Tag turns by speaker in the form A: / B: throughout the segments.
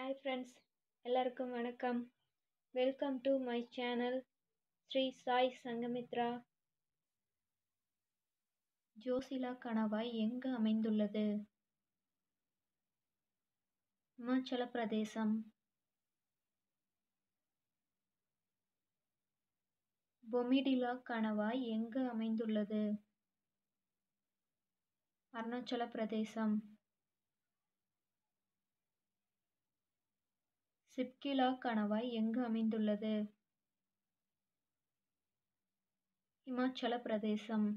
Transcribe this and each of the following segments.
A: hi friends எல்லாருக்கும் வணக்கம் welcome to my channel Sri Sai Sangamithra Zojila கணவாய் எங்கு அமைந்துள்ளது இமாச்சல பிரதேசம் பொமிடிலா கணவாய் எங்கு அமைந்துள்ளது அருணாச்சல பிரதேசம் சிப்கிலா கணவாய் எங்கு அமைந்துள்ளது இமாச்சல பிரதேசம்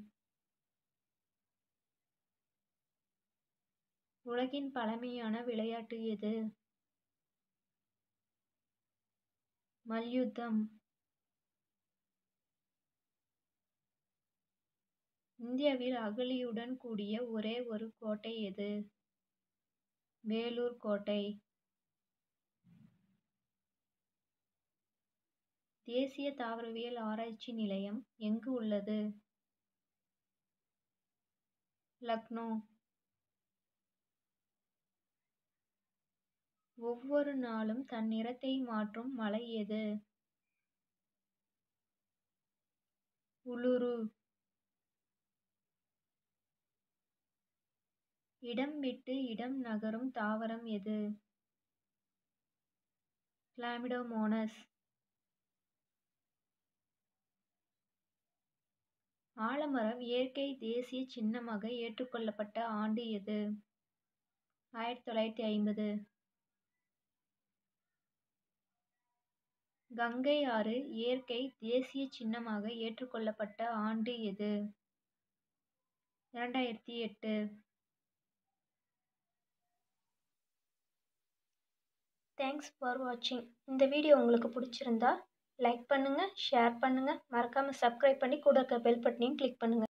A: உலகின் பழமையான விளையாட்டு எது மல்யுத்தம் இந்தியாவில் அகழியுடன் கூடிய ஒரே ஒரு கோட்டை எது வேலூர் கோட்டை தேசிய தாவரவியல் ஆராய்ச்சி நிலையம் எங்கு உள்ளது லக்னோ ஒவ்வொரு நாளும் தன் நிறத்தை மாற்றும் மலை எது உளுரு இடம் விட்டு இடம் நகரும் தாவரம் எது கிளாமிடோமோனஸ் ஆலமரம் இயற்கை தேசிய சின்னமாக ஏற்றுக்கொள்ளப்பட்ட ஆண்டு எது ஆயிரத்தி தொள்ளாயிரத்தி ஐம்பது கங்கை ஆறு இயற்கை தேசிய சின்னமாக ஏற்றுக்கொள்ளப்பட்ட ஆண்டு எது இரண்டாயிரத்தி எட்டு தேங்க்ஸ் ஃபார் வாட்சிங் இந்த வீடியோ உங்களுக்கு பிடிச்சிருந்தா லைக் பண்ணுங்கள் ஷேர் பண்ணுங்கள் மறக்காமல் சப்ஸ்கிரைப் பண்ணி கூட இருக்க பெல் பட்டனையும் கிளிக் பண்ணுங்கள்